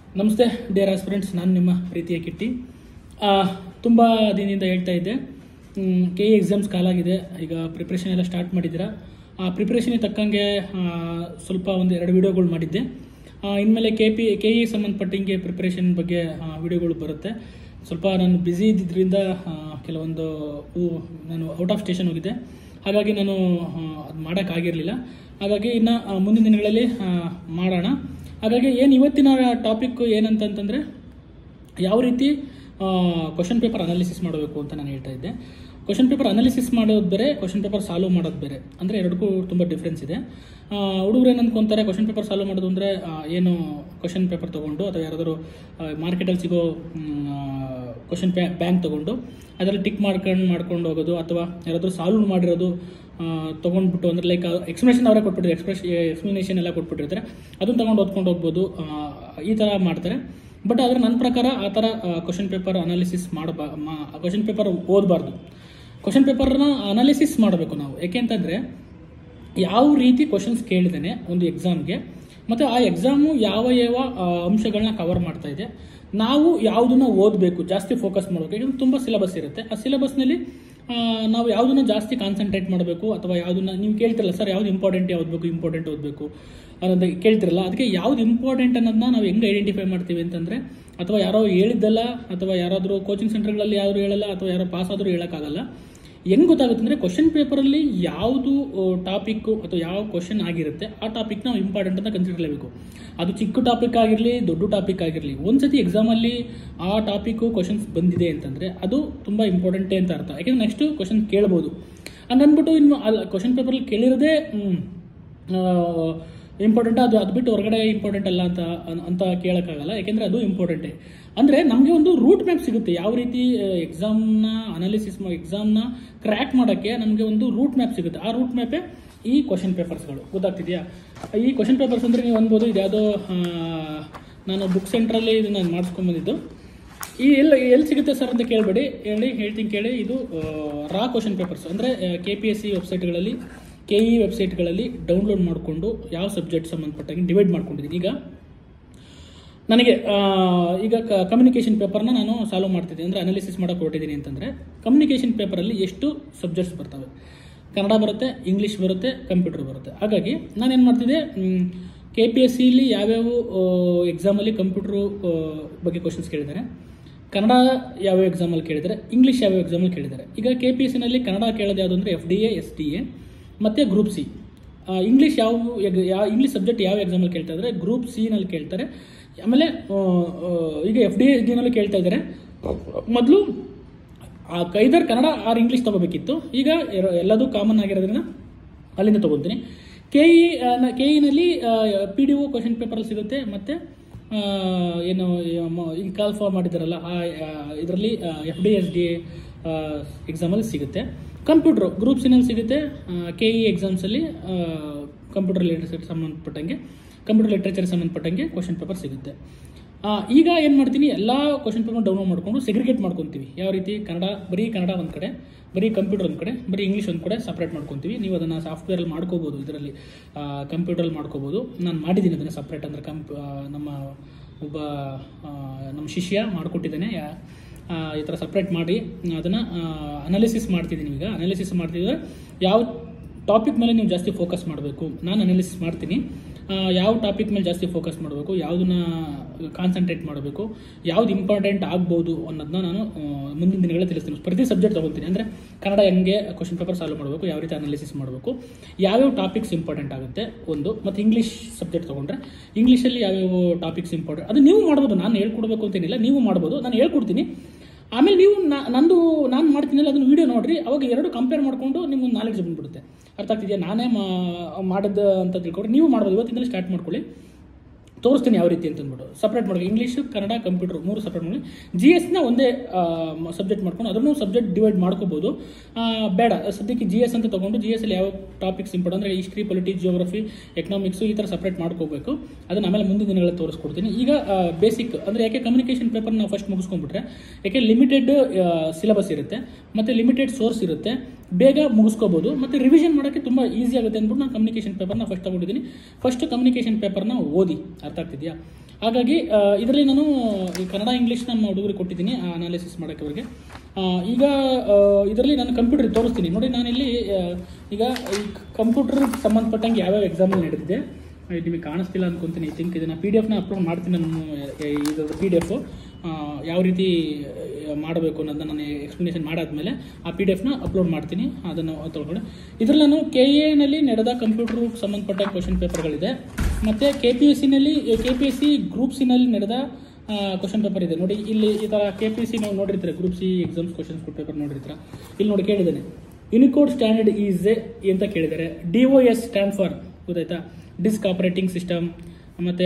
ನಮಸ್ತೆ dear aspirants ನಾನು ನಿಮ್ಮ ಪ್ರೀತಿಯ ಕಿಟ್ಟಿ ತುಂಬ ದಿನದಿಂದ ಹೇಳ್ತಾ ಇದ್ದೆ ಕೆ ಇ ಎಕ್ಸಾಮ್ಸ್ ಕಾಲಾಗಿದೆ ಈಗ ಪ್ರಿಪ್ರೇಷನ್ ಎಲ್ಲ ಸ್ಟಾರ್ಟ್ ಮಾಡಿದ್ದೀರಾ ಆ ಪ್ರಿಪ್ರೇಷನಿಗೆ ತಕ್ಕಂಗೆ ಆ, ಸ್ವಲ್ಪ ಒಂದು ಎರಡು ವಿಡಿಯೋಗಳು ಮಾಡಿದ್ದೆ ಆ, ಇನ್ಮೇಲೆ ಕೆ ಪಿ ಕೆ ಇ ಸಂಬಂಧಪಟ್ಟಂಗೆ ಪ್ರಿಪ್ರೇಷನ್ ಬಗ್ಗೆ ವಿಡಿಯೋಗಳು ಬರುತ್ತೆ ಸ್ವಲ್ಪ ನಾನು ಬ್ಯುಸಿ ಇದ್ದಿದ್ದರಿಂದ ಆ, ಕೆಲವೊಂದು ಊ- ನಾನು ಔಟ್ ಆಫ್ ಸ್ಟೇಷನ್ ಹೋಗಿದ್ದೆ ಹಾಗಾಗಿ ನಾನು ಅದು ಮಾಡೋಕ್ಕಾಗಿರಲಿಲ್ಲ ಹಾಗಾಗಿ ಇನ್ನು ಆ, ಮುಂದಿನ ದಿನಗಳಲ್ಲಿ ಆ, ಮಾಡೋಣ ಹಾಗಾಗಿ ಏನು ಇವತ್ತಿನ ಟಾಪಿಕ್ ಏನಂತಂತಂದರೆ ಯಾವ ರೀತಿ ಕ್ವಶನ್ ಪೇಪರ್ ಅನಾಲಿಸಿಸ್ ಮಾಡಬೇಕು ಅಂತ ನಾನು ಹೇಳ್ತಾ ಇದ್ದೆ ಕ್ವಶನ್ ಪೇಪರ್ ಅನಾಲಿಸಿಸ್ ಮಾಡೋದು ಬೇರೆ ಕ್ವಶನ್ ಪೇಪರ್ ಸಾಲ್ವ್ ಮಾಡೋದು ಬೇರೆ ಅಂದರೆ ಎರಡಕ್ಕೂ ತುಂಬ ಡಿಫ್ರೆನ್ಸ್ ಇದೆ ಹುಡುಗರು ಏನು ಅನ್ಕೊಂತಾರೆ ಕ್ವಶನ್ ಪೇಪರ್ ಸಾಲ್ವ್ ಮಾಡೋದು ಅಂದರೆ ಏನು ಕ್ವಶನ್ ಪೇಪರ್ ತೊಗೊಂಡು ಅಥವಾ ಯಾರಾದರೂ ಮಾರ್ಕೆಟಲ್ಲಿ ಸಿಗೋ ಕ್ವಶನ್ ಪ್ಯಾ ಬ್ಯಾಂಕ್ ತೊಗೊಂಡು ಅದರಲ್ಲಿ ಟಿಕ್ ಮಾಡ್ಕೊಂಡು ಮಾಡ್ಕೊಂಡು ಹೋಗೋದು ಅಥವಾ ಯಾರಾದರೂ ಸಾಲ್ವ್ ಮಾಡಿರೋದು ಆ, ತೊಗೊಂಡ್ಬಿಟ್ಟು ಅಂದ್ರೆ ಲೈಕ್ ಎಕ್ಸ್ಪ್ಲನೇಷನ್ ಅವರೇ ಕೊಟ್ಬಿಟ್ಟಿರ್ತಾರೆ ಎಕ್ಸ್ಪ್ರೆಸ್ ಎಕ್ಸ್ಪ್ಲನೇಷನ್ ಎಲ್ಲ ಕೊಟ್ಬಿಟ್ಟಿರ್ತಾರೆ ಅದನ್ನು ತೊಗೊಂಡು ಓದ್ಕೊಂಡು ಹೋಗ್ಬೋದು ಆ, ಈ ಥರ ಮಾಡ್ತಾರೆ ಬಟ್ ಆದರೆ ನನ್ನ ಪ್ರಕಾರ ಆ ಥರ ಕ್ವಶನ್ ಪೇಪರ್ ಅನಾಲಿಸಿಸ್ ಮಾಡಬಾ ಕ್ವಶನ್ ಪೇಪರ್ ಓದಬಾರ್ದು ಕ್ವಶನ್ ಪೇಪರ್ನ ಅನಾಲಿಸಿಸ್ ಮಾಡಬೇಕು ನಾವು ಯಾಕೆಂತಂದರೆ ಯಾವ ರೀತಿ ಕ್ವಶನ್ಸ್ ಕೇಳಿದ್ದೇನೆ ಒಂದು ಎಕ್ಸಾಮ್ಗೆ ಮತ್ತು ಆ ಎಕ್ಸಾಮು ಯಾವ ಯಾವ ಆ, ಅಂಶಗಳನ್ನ ಕವರ್ ಮಾಡ್ತಾ ಇದೆ ನಾವು ಯಾವುದನ್ನ ಓದಬೇಕು ಜಾಸ್ತಿ ಫೋಕಸ್ ಮಾಡಬೇಕು ಯಾಕಂದ್ರೆ ತುಂಬ ಸಿಲೆಬಸ್ ಇರುತ್ತೆ ಆ ಸಿಲೆಬಸ್ನಲ್ಲಿ ನಾವು ಯಾವುದನ್ನ ಜಾಸ್ತಿ ಕಾನ್ಸಂಟ್ರೇಟ್ ಮಾಡಬೇಕು ಅಥವಾ ಯಾವುದನ್ನ ನೀವು ಕೇಳ್ತಿರಲ್ಲ ಸರ್ ಯಾವ್ದು ಇಂಪಾರ್ಟೆಂಟ್ ಯಾವ್ದು ಬೇಕು ಇಂಪಾರ್ಟೆಂಟ್ ಓದಬೇಕು ಅನ್ನೋದು ಕೇಳ್ತಿರಲ್ಲ ಅದಕ್ಕೆ ಯಾವ್ದು ಇಂಪಾರ್ಟೆಂಟ್ ಅನ್ನೋದನ್ನ ನಾವು ಹೆಂಗೆ ಐಡೆಂಟಿಫೈ ಮಾಡ್ತೀವಿ ಅಂತಂದರೆ ಅಥವಾ ಯಾರೋ ಹೇಳಿದ್ದಲ್ಲ ಅಥವಾ ಯಾರಾದರೂ ಕೋಚಿಂಗ್ ಸೆಂಟರ್ಗಳಲ್ಲಿ ಯಾರು ಹೇಳಲ್ಲ ಅಥವಾ ಯಾರೋ ಪಾಸ್ ಆದರೂ ಹೇಳೋಕ್ಕಾಗಲ್ಲ ಹೆಂಗ್ ಗೊತ್ತಾಗುತ್ತೆ ಅಂದರೆ ಕ್ವಶನ್ ಪೇಪರಲ್ಲಿ ಯಾವುದು ಟಾಪಿಕ್ಕು ಅಥವಾ ಯಾವ ಕ್ವಶನ್ ಆಗಿರುತ್ತೆ ಆ ಟಾಪಿಕ್ ನಾವು ಇಂಪಾರ್ಟೆಂಟ್ ಅಂತ ಕನ್ಸಿಡರ್ ಮಾಡಲೇಬೇಕು ಅದು ಚಿಕ್ಕ ಟಾಪಿಕ್ ಆಗಿರಲಿ ದೊಡ್ಡ ಟಾಪಿಕ್ ಆಗಿರಲಿ ಒಂದ್ಸತಿ ಎಕ್ಸಾಮಲ್ಲಿ ಆ ಟಾಪಿಕ್ಕು ಕ್ವಶನ್ಸ್ ಬಂದಿದೆ ಅಂತಂದರೆ ಅದು ತುಂಬ ಇಂಪಾರ್ಟೆಂಟೇ ಅಂತ ಅರ್ಥ ಯಾಕೆಂದ್ರೆ ನೆಕ್ಸ್ಟ್ ಕ್ವಶನ್ ಕೇಳ್ಬೋದು ಹಂಗನ್ಬಿಟ್ಟು ಇನ್ನು ಅಲ್ಲಿ ಕ್ವಶನ್ ಪೇಪರಲ್ಲಿ ಕೇಳಿರೋದೇ ಇಂಪಾರ್ಟೆಂಟ್ ಅದು ಅದು ಬಿಟ್ಟು ಹೊರಗಡೆ ಇಂಪಾರ್ಟೆಂಟ್ ಅಲ್ಲ ಅಂತ ಅನ್- ಅಂತ ಕೇಳೋಕ್ಕಾಗಲ್ಲ ಯಾಕೆಂದರೆ ಅದು ಇಂಪಾರ್ಟೆಂಟೇ ಅಂದರೆ ನಮಗೆ ಒಂದು ರೂಟ್ ಮ್ಯಾಪ್ ಸಿಗುತ್ತೆ ಯಾವ ರೀತಿ ಎಕ್ಸಾಮ್ನ ಅನಾಲಿಸಿಸ್ ಎಕ್ಸಾಮ್ನ ಕ್ರ್ಯಾಕ್ ಮಾಡೋಕ್ಕೆ ನಮಗೆ ಒಂದು ರೂಟ್ ಮ್ಯಾಪ್ ಸಿಗುತ್ತೆ ಆ ರೂಟ್ ಮ್ಯಾಪೇ ಈ ಕ್ವಶನ್ ಪೇಪರ್ಸ್ಗಳು ಗೊತ್ತಾಗ್ತಿದೆಯಾ ಈ ಕ್ವಶನ್ ಪೇಪರ್ಸ್ ಅಂದರೆ ನೀವು ಅನ್ಬೋದು ಇದ್ಯಾವುದೋ ಆ, ನಾನು ಬುಕ್ ಸೆಂಟ್ರಲ್ಲಿ ಇದನ್ನು ಮಾಡಿಸ್ಕೊಂಬಂದಿದ್ದು ಈ ಎಲ್ಲಿ ಎಲ್ಲಿ ಸಿಗುತ್ತೆ ಸರ್ ಅಂತ ಕೇಳಬೇಡಿ ಹೇಳಿ ಹೇಳ್ತೀನಿ ಕೇಳಿ ಇದು ರಾ ಕ್ವಶನ್ ಪೇಪರ್ಸ್ ಅಂದರೆ ಕೆ ಪಿ ಎಸ್ ಸಿ ವೆಬ್ಸೈಟ್ಗಳಲ್ಲಿ ಕೆ ಇ ವೆಬ್ಸೈಟ್ಗಳಲ್ಲಿ ಡೌನ್ಲೋಡ್ ಮಾಡಿಕೊಂಡು ಯಾವ ಸಬ್ಜೆಕ್ಟ್ ಸಂಬಂಧಪಟ್ಟಂಗೆ ಡಿವೈಡ್ ಮಾಡ್ಕೊಂಡಿದ್ದೀನಿ ಈಗ ನನಗೆ ಆ, ಈಗ ಕಮ್ಯುನಿಕೇಷನ್ ಪೇಪರ್ನ ನಾನು ಸಾಲ್ವ್ ಮಾಡ್ತಿದ್ದೀನಿ ಅಂದರೆ ಅನಾಲಿಸಿಸ್ ಮಾಡೋಕೆ ಹೊರಟಿದ್ದೀನಿ ಅಂತಂದರೆ ಕಮ್ಯುನಿಕೇಷನ್ ಪೇಪರಲ್ಲಿ ಎಷ್ಟು ಸಬ್ಜೆಕ್ಟ್ಸ್ ಬರ್ತವೆ ಕನ್ನಡ ಬರುತ್ತೆ ಇಂಗ್ಲೀಷ್ ಬರುತ್ತೆ ಕಂಪ್ಯೂಟರ್ ಬರುತ್ತೆ ಹಾಗಾಗಿ ನಾನು ಏನು ಮಾಡ್ತಿದ್ದೆ ಕೆ ಪಿ ಎಸ್ ಸಿಲಿ ಯಾವ್ಯಾವ ಎಕ್ಸಾಮಲ್ಲಿ ಕಂಪ್ಯೂಟ್ರು ಬಗ್ಗೆ ಕ್ವಶನ್ಸ್ ಕೇಳಿದ್ದಾರೆ ಕನ್ನಡ ಯಾವ ಎಕ್ಸಾಮಲ್ಲಿ ಕೇಳಿದ್ದಾರೆ ಇಂಗ್ಲೀಷ್ ಯಾವ ಎಕ್ಸಾಮಲ್ಲಿ ಕೇಳಿದ್ದಾರೆ ಈಗ ಕೆ ಪಿ ಎಸ್ ಸಿನಲ್ಲಿ ಕನ್ನಡ ಕೇಳೋದು ಯಾವುದು ಅಂದರೆ F D A S D A ಮತ್ತು ಗ್ರೂಪ್ ಸಿ ಇಂಗ್ಲೀಷ್ ಯಾವ ಎಗ್- ಯಾವ ಇಂಗ್ಲೀಷ್ ಸಬ್ಜೆಕ್ಟ್ ಯಾವ ಎಕ್ಸಾಮಲ್ಲಿ ಕೇಳ್ತಾ ಇದ್ದಾರೆ ಗ್ರೂಪ್ ಸಿನಲ್ಲಿ ಕೇಳ್ತಾರೆ ಆಮೇಲೆ ಆ, ಆ, ಈಗ ಎಫ್ ಡಿ ಎಸ್ ಡಿನಲ್ಲಿ ಕೇಳ್ತಾ ಇದ್ದಾರೆ ಮೊದಲು ಕೈದರ್ ಕನ್ನಡ ಆರ್ ಇಂಗ್ಲೀಷ್ ತಗೋಬೇಕಿತ್ತು ಈಗ ಎರ- ಎಲ್ಲದೂ ಕಾಮನ್ ಆಗಿರೋದ್ರಿಂದ ಅಲ್ಲಿಂದ ತೊಗೊತೀನಿ ಕೆ ಇ ಕೆ ಇನಲ್ಲಿ ಪಿ ಡಿ ಒ ಕ್ವಶನ್ ಪೇಪರಲ್ಲಿ ಸಿಗುತ್ತೆ ಮತ್ತು ಏನು ಮ- ಈಗ ಕಾಲ್ ಫಾರ್ ಮಾಡಿದ್ದಾರಲ್ಲ ಆ ಇದರಲ್ಲಿ ಎಫ್ ಡಿ ಎಸ್ ಡಿ ಎಕ್ಸಾಮಲ್ಲಿ ಸಿಗುತ್ತೆ ಕಂಪ್ಯೂಟ್ರು ಗ್ರೂಪ್ ಸಿನಲ್ಲಿ ಸಿಗುತ್ತೆ ಕೆ ಇ ಎಕ್ಸಾಮ್ಸಲ್ಲಿ ಕಂಪ್ಯೂಟರ್ ಲಿಟ್ರೇಚರ್ ಸಂಬಂಧಪಟ್ಟಂಗೆ ಕಂಪ್ಯೂಟರ್ ಲಿಟ್ರೇಚರ್ ಸಂಬಂಧಪಟ್ಟಂಗೆ ಕ್ವಶನ್ ಪೇಪರ್ ಸಿಗುತ್ತೆ ಆ, ಈಗ ಏನು ಮಾಡ್ತೀನಿ ಎಲ್ಲ ಕ್ವಶನ್ ಪೇಪರ್ ಡೌನ್ಲೋಡ್ ಮಾಡ್ಕೊಂಡು ಸೆಗ್ರಿಗೇಟ್ ಮಾಡ್ಕೊತೀವಿ ಯಾವ ರೀತಿ ಕನ್ನಡ ಬರೀ ಕನ್ನಡ ಒಂದು ಕಡೆ ಬರೀ ಕಂಪ್ಯೂಟರ್ ಒಂದು ಕಡೆ ಬರೀ ಇಂಗ್ಲೀಷ್ ಒಂದು ಕಡೆ ಸಪ್ರೇಟ್ ಮಾಡ್ಕೊತೀವಿ ನೀವು ಅದನ್ನು ಸಾಫ್ಟ್ವೇರಲ್ಲಿ ಮಾಡ್ಕೋಬೋದು ಇದರಲ್ಲಿ ಕಂಪ್ಯೂಟರಲ್ಲಿ ಮಾಡ್ಕೋಬೋದು ನಾನು ಮಾಡಿದ್ದೀನಿ ಅದನ್ನು ಸಪ್ರೇಟ್ ಅಂದರೆ ಕಂಪ್ ಆ, ನಮ್ಮ ಒಬ್ಬ ಆ, ನಮ್ಮ ಶಿಷ್ಯ ಮಾಡಿಕೊಟ್ಟಿದ್ದಾನೆ ಯಾ ಆ, ಈ ಥರ ಸಪ್ರೇಟ್ ಮಾಡಿ ಅದನ್ನು ಅನಾಲಿಸಿಸ್ ಮಾಡ್ತಿದ್ದೀನಿ ಈಗ ಅನಾಲಿಸಿಸ್ ಮಾಡ್ತಿದ್ರೆ ಯಾವ ಟಾಪಿಕ್ ಮೇಲೆ ನೀವು ಜಾಸ್ತಿ ಫೋಕಸ್ ಮಾಡಬೇಕು ನಾನು ಅನಾಲಿಸಿಸ್ ಮಾಡ್ತೀನಿ ಆ, ಯಾವ ಟಾಪಿಕ್ ಮೇಲೆ ಜಾಸ್ತಿ ಫೋಕಸ್ ಮಾಡಬೇಕು ಯಾವುದನ್ನ ಕಾನ್ಸಂಟ್ರೇಟ್ ಮಾಡಬೇಕು ಯಾವ್ದು ಇಂಪಾರ್ಟೆಂಟ್ ಆಗ್ಬೋದು ಅನ್ನೋದನ್ನ ನಾನು ಆ, ಮುಂದಿನ ದಿನಗಳಲ್ಲಿ ತಿಳಿಸ್ತೀನಿ ಪ್ರತಿ ಸಬ್ಜೆಕ್ಟ್ ತೊಗೊತೀನಿ ಅಂದರೆ ಕನ್ನಡ ಹೆಂಗೆ ಕ್ವಶನ್ ಪೇಪರ್ ಸಾಲ್ವ್ ಮಾಡಬೇಕು ಯಾವ ರೀತಿ ಅನಾಲಿಸಿಸ್ ಮಾಡಬೇಕು ಯಾವ್ಯಾವ ಟಾಪಿಕ್ಸ್ ಇಂಪಾರ್ಟೆಂಟ್ ಆಗುತ್ತೆ ಒಂದು ಮತ್ತು ಇಂಗ್ಲೀಷ್ ಸಬ್ಜೆಕ್ಟ್ ತೊಗೊಂಡ್ರೆ ಇಂಗ್ಲೀಷಲ್ಲಿ ಯಾವ್ಯಾವ ಟಾಪಿಕ್ಸ್ ಇಂಪಾರ್ಟೆಂಟ್ ಅದು ನೀವು ಮಾಡ್ಬೋದು ನಾನು ಹೇಳ್ಕೊಡ್ಬೇಕು ಅಂತೇನಿಲ್ಲ ನೀವು ಮಾಡ್ಬೋದು ನಾನು ಹೇಳ್ಕೊಡ್ತೀನಿ ಆಮೇಲೆ ನೀವು ನಾ- ನಂದು ನಾನು ಮಾಡ್ತೀನಲ್ಲ ಅದನ್ನು ವೀಡಿಯೋ ನೋಡ್ರಿ ಅವಾಗ ಎರಡು ಕಂಪೇರ್ ಮಾಡಿಕೊಂಡು ನಿಮ್ಗೆ ನಾಲೆಡ್ಜ್ ಬಂದ್ಬಿಡುತ್ತೆ ಅರ್ಥ ಆಗ್ತಿದೆಯಾ ನಾನೇ ಮಾ- ಮಾಡಿದ್ದು ಅಂತ ತಿಳ್ಕೊಂಡ್ರೆ ನೀವು ಮಾಡ್ಬೋದು ಇವತ್ತಿಂದಲೇ ಸ್ಟಾರ್ಟ್ ಮಾಡ್ಕೊಳ್ಳಿ ತೋರಿಸ್ತೀನಿ ಯಾವ ರೀತಿ ಅಂತ ಅಂದ್ಬಿಟ್ಟು ಸಪ್ರೇಟ್ ಮಾಡಿ ಇಂಗ್ಲೀಷು ಕನ್ನಡ ಕಂಪ್ಯೂಟರ್ ಮೂರು ಸಪ್ರೇಟ್ ಮಾಡಿ ಜಿ ಎಸ್ನ ಒಂದೇ ಸಬ್ಜೆಕ್ಟ್ ಮಾಡ್ಕೊಂಡು ಅದನ್ನು ಸಬ್ಜೆಕ್ಟ್ ಡಿವೈಡ್ ಮಾಡ್ಕೋಬೋದು ಆ, ಬೇಡ ಸದ್ಯಕ್ಕೆ ಜಿ ಎಸ್ ಅಂತ ತೊಗೊಂಡು ಜಿ ಎಸ್ ಅಲ್ಲಿ ಯಾವ ಟಾಪಿಕ್ಸ್ ಇಂಪಾರ್ಟೆಂಟ್ ಅಂದರೆ ಹಿಸ್ಟ್ರಿ ಪೊಲಿಟಿ ಜಿಯೋಗ್ರಫಿ ಎಕನಾಮಿಕ್ಸು ಈ ಥರ ಸಪ್ರೇಟ್ ಮಾಡ್ಕೋಬೇಕು ಅದನ್ನು ಆಮೇಲೆ ಮುಂದಿನ ದಿನಗಳಲ್ಲಿ ತೋರಿಸ್ಕೊಡ್ತೀನಿ ಈಗ ಬೇಸಿಕ್ ಅಂದರೆ ಯಾಕೆ ಕಮ್ಯುನಿಕೇಷನ್ ಪೇಪರ್ ನಾವು ಫಸ್ಟ್ ಮುಗಿಸ್ಕೊಂಡ್ಬಿಟ್ರೆ ಯಾಕೆ ಲಿಮಿಟೆಡ್ ಸಿಲೆಬಸ್ ಇರುತ್ತೆ ಮತ್ತು ಲಿಮಿಟೆಡ್ ಸೋರ್ಸ್ ಇರುತ್ತೆ ಬೇಗ ಮುಗಿಸ್ಕೋಬೋದು ಮತ್ತು ರಿವಿಷನ್ ಮಾಡೋಕ್ಕೆ ತುಂಬ ಈಸಿ ಆಗುತ್ತೆ ಅಂದ್ಬಿಟ್ಟು ನಾನು ಕಮ್ಯುನಿಕೇಷನ್ ಪೇಪರ್ನ ಫಸ್ಟ್ ತಗೊಂಡಿದ್ದೀನಿ ಫಸ್ಟ್ ಕಮ್ಯುನಿಕೇಷನ್ ಪೇಪರ್ನ ಓದಿ ಅರ್ಥ ಆಗ್ತಿದೆಯಾ ಹಾಗಾಗಿ ಇದರಲ್ಲಿ ನಾನು ಈ ಕನ್ನಡ ಇಂಗ್ಲೀಷ್ ನಮ್ಮ ಹುಡುಗರಿಗೆ ಕೊಟ್ಟಿದ್ದೀನಿ ಅನಾಲಿಸಿಸ್ ಮಾಡೋಕ್ಕೆ ಅವ್ರಿಗೆ ಆ, ಈಗ ಇದರಲ್ಲಿ ನಾನು ಕಂಪ್ಯೂಟರ್ ತೋರಿಸ್ತೀನಿ ನೋಡಿ ನಾನಿಲ್ಲಿ ಆ, ಈಗ ಈ ಕಂಪ್ಯೂಟರ್ ಸಂಬಂಧಪಟ್ಟಂಗೆ ಯಾವ್ಯಾವ ಎಕ್ಸಾಮಲ್ಲಿ ನಡೆದಿದೆ ಆ, ಇದು ನಿಮಗೆ ಕಾಣಿಸ್ತಿಲ್ಲ ಅನ್ಕೊಂತೀನಿ ಐ ಥಿಂಕ್ ಇದನ್ನು ಪಿ ಡಿ ಎಫ್ನ ಅಪ್ಲೋಡ್ ಮಾಡ್ತೀನಿ ನಾನು ಇದರ ಪಿ ಡಿ ಎಫ್ ಯಾವ ರೀತಿ ಆ, ಮಾಡಬೇಕು ಅನ್ನೋದನ್ನ ನಾನು ಎಕ್ಸ್ಪ್ಲನೇಷನ್ ಮಾಡಾದ್ಮೇಲೆ ಆ ಪಿ ಡಿ ಎಫ್ನ ಅಪ್ಲೋಡ್ ಮಾಡ್ತೀನಿ ಅದನ್ನು ತೊಗೊಂಡು ಇದರಲ್ಲಿ ನಾನು ಕೆ ಎನಲ್ಲಿ ನಡೆದ ಕಂಪ್ಯೂಟರ್ ಸಂಬಂಧಪಟ್ಟ ಕ್ವಶನ್ ಪೇಪರ್ಗಳಿದೆ ಮತ್ತು ಕೆ ಪಿ ಎಸ್ ಸಿನಲ್ಲಿ K P S C group ಸಿನಲ್ಲಿ ನಡೆದ ಕ್ವಶನ್ ಪೇಪರ್ ಇದೆ ನೋಡಿ ಇಲ್ಲಿ ಈ ಥರ ಕೆ ಪಿ ಸಿ ನಾವು ನೋಡಿರ್ತೀರ group C exams question paper ನೋಡಿರ್ತೀರ ಇಲ್ಲಿ ನೋಡಿ ಕೇಳಿದ್ದೇನೆ ಯುನಿಕೋಡ್ ಸ್ಟ್ಯಾಂಡರ್ಡ್ ಈಸ್ ಅಂತ ಕೇಳಿದ್ದಾರೆ D O S stand for ಗೊತ್ತಾಯ್ತಾ ಡಿಸ್ಕ್ ಆಪರೇಟಿಂಗ್ ಸಿಸ್ಟಮ್ ಮತ್ತು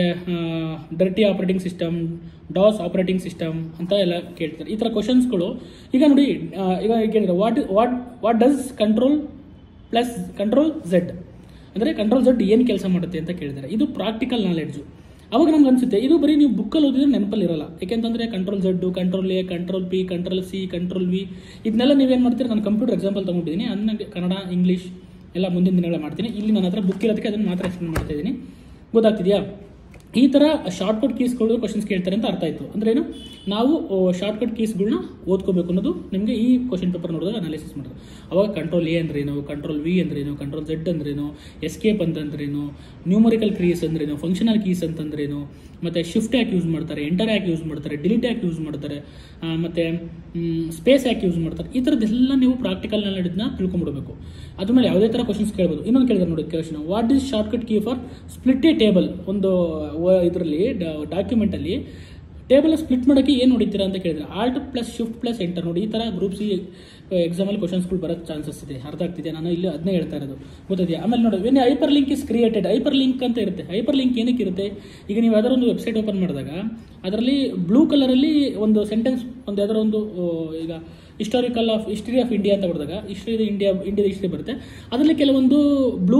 dirty operating system DOS operating system ಅಂತ ಎಲ್ಲ ಕೇಳ್ತಾರೆ ಈ ಥರ ಕ್ವಶನ್ಸ್ಗಳು ಈಗ ನೋಡಿ ಆ, ಈಗ ಕೇಳಿದ್ರೆ what what what does control plus control Z ಅಂದರೆ ಕಂಟ್ರೋಲ್ ಝೆಡ್ ಏನು ಕೆಲಸ ಮಾಡುತ್ತೆ ಅಂತ ಕೇಳಿದ್ದಾರೆ ಇದು ಪ್ರಾಕ್ಟಿಕಲ್ ನಾಲೆಡ್ಜು ಅವಾಗ ನಮ್ಗೆ ಅನ್ಸುತ್ತೆ ಇದು ಬರೀ ನೀವು ಬುಕ್ಕಲ್ಲಿ ಓದಿದ್ರೆ ನೆನಪಲ್ಲಿ ಇರಲ್ಲ ಯಾಕೆಂತಂದ್ರೆ control Z control A control P control C control V ಇದನ್ನೆಲ್ಲ ನೀವೇನು ಮಾಡ್ತೀರಿ ನಾನು ಕಂಪ್ಯೂಟರ್ ಎಕ್ಸಾಂಪಲ್ ತೊಗೊಂಡಿದ್ದೀನಿ ಅದನ್ನ ಕನ್ನಡ ಇಂಗ್ಲೀಷ್ ಎಲ್ಲ ಮುಂದಿನ ದಿನಗಳ ಮಾಡ್ತೀನಿ ಇಲ್ಲಿ ನನ್ನ ಹತ್ರ ಬುಕ್ ಇರೋದಕ್ಕೆ ಅದನ್ನು ಮಾತ್ರ ಎಕ್ಸ್ಪ್ಲೇನ್ ಮಾಡ್ತಾ ಇದ್ದೀನಿ ಗೊತ್ತಾಗ್ತಿದೆಯಾ ಈ ಥರ ಶಾರ್ಟ್ಕಟ್ ಕೀಸ್ಗಳು ಕ್ವಶನ್ಸ್ ಕೇಳ್ತಾರೆ ಅಂತ ಅರ್ಥ ಆಯಿತು ಅಂದ್ರೆ ಏನು ನಾವು ಶಾರ್ಟ್ಕಟ್ ಕೀಸ್ಗಳನ್ನ ಓದ್ಕೋಬೇಕು ಅನ್ನೋದು ನಿಮಗೆ ಈ ಕ್ವಶನ್ ಪೇಪರ್ ನೋಡಿದಾಗ ಅನಾಲಿಸಿಸ್ ಮಾಡೋದು ಅವಾಗ ಕಂಟ್ರೋಲ್ ಎ ಅಂದ್ರೇನು ಕಂಟ್ರೋಲ್ ವಿ ಅಂದ್ರೇನು ಕಂಟ್ರೋಲ್ ಝೆಡ್ ಅಂದ್ರೇನು ಎಸ್ಕೇಪ್ ಅಂತಂದ್ರೇನು ನ್ಯೂಮರಿಕಲ್ ಕೀಸ್ ಅಂದ್ರೇನು ಫಂಕ್ಷನಲ್ ಕೀಸ್ ಅಂತಂದ್ರೇನು ಮತ್ತು ಶಿಫ್ಟ್ ಯಾಕೆ ಯೂಸ್ ಮಾಡ್ತಾರೆ ಎಂಟರ್ ಯಾಕೆ ಯೂಸ್ ಮಾಡ್ತಾರೆ ಡಿಲೀಟ್ ಯಾಕೆ ಯೂಸ್ ಮಾಡ್ತಾರೆ ಆ, ಮತ್ತೆ ಸ್ಪೇಸ್ ಯಾಕೆ ಯೂಸ್ ಮಾಡ್ತಾರೆ ಈ ಥರದ್ದೆಲ್ಲ ನೀವು ಪ್ರಾಕ್ಟಿಕಲ್ ನಾಲೆಡ್ನ ತಿಳ್ಕೊಂಡ್ಬಿಡ್ಬೇಕು ಅದ್ರ ಮೇಲೆ ಯಾವುದೇ ಥರ ಕ್ವಶನ್ಸ್ ಕೇಳ್ಬೋದು ಇನ್ನೊಂದು ಕೇಳಿದ್ರೆ ನೋಡಿ question what is shortcut key for split a table ಒಂದು ಇದರಲ್ಲಿ ಡಾಕ್ಯುಮೆಂಟಲ್ಲಿ ಟೇಬಲ್ ಸ್ಪ್ಲಿಟ್ ಮಾಡೋಕ್ಕೆ ಏನು ನೋಡಿದ್ದೀರಾ ಅಂತ ಕೇಳಿದ್ರೆ alt plus shift plus enter ನೋಡಿ ಈ ಥರ ಗ್ರೂಪ್ ಸಿ ಎಕ್ಸಾಮಲ್ಲಿ ಕ್ವಶನ್ಸ್ಗಳು ಬರೋಕ್ಕೆ ಚಾನ್ಸಸ್ ಇದೆ ಅರ್ಥ ಆಗ್ತಿದೆ ನಾನು ಇಲ್ಲಿ ಅದನ್ನೇ ಹೇಳ್ತಾ ಇರೋದು ಗೊತ್ತಿದೆಯಾ ಆಮೇಲೆ ನೋಡಿ when hyperlink is created hyperlink ಅಂತ ಇರುತ್ತೆ ಹೈಪರ್ ಲಿಂಕ್ ಏನಕ್ಕೆ ಇರುತ್ತೆ ಈಗ ನೀವು ಯಾವ್ದಾದ್ರು ಒಂದು ವೆಬ್ಸೈಟ್ ಓಪನ್ ಮಾಡಿದಾಗ ಅದರಲ್ಲಿ ಬ್ಲೂ ಕಲರಲ್ಲಿ ಒಂದು ಸೆಂಟೆನ್ಸ್ ಒಂದು ಯಾವ್ದಾದ್ರು ಒಂದು ಆ, ಈಗ historical of history of India ಅಂತ ಹೊಡೆದಾಗ ಹಿಸ್ಟ್ರಿ ಇಂಡಿಯಾ ಇಂಡಿಯಾದ ಹಿಸ್ಟ್ರಿ ಬರುತ್ತೆ ಅದರಲ್ಲಿ ಕೆಲವೊಂದು ಬ್ಲೂ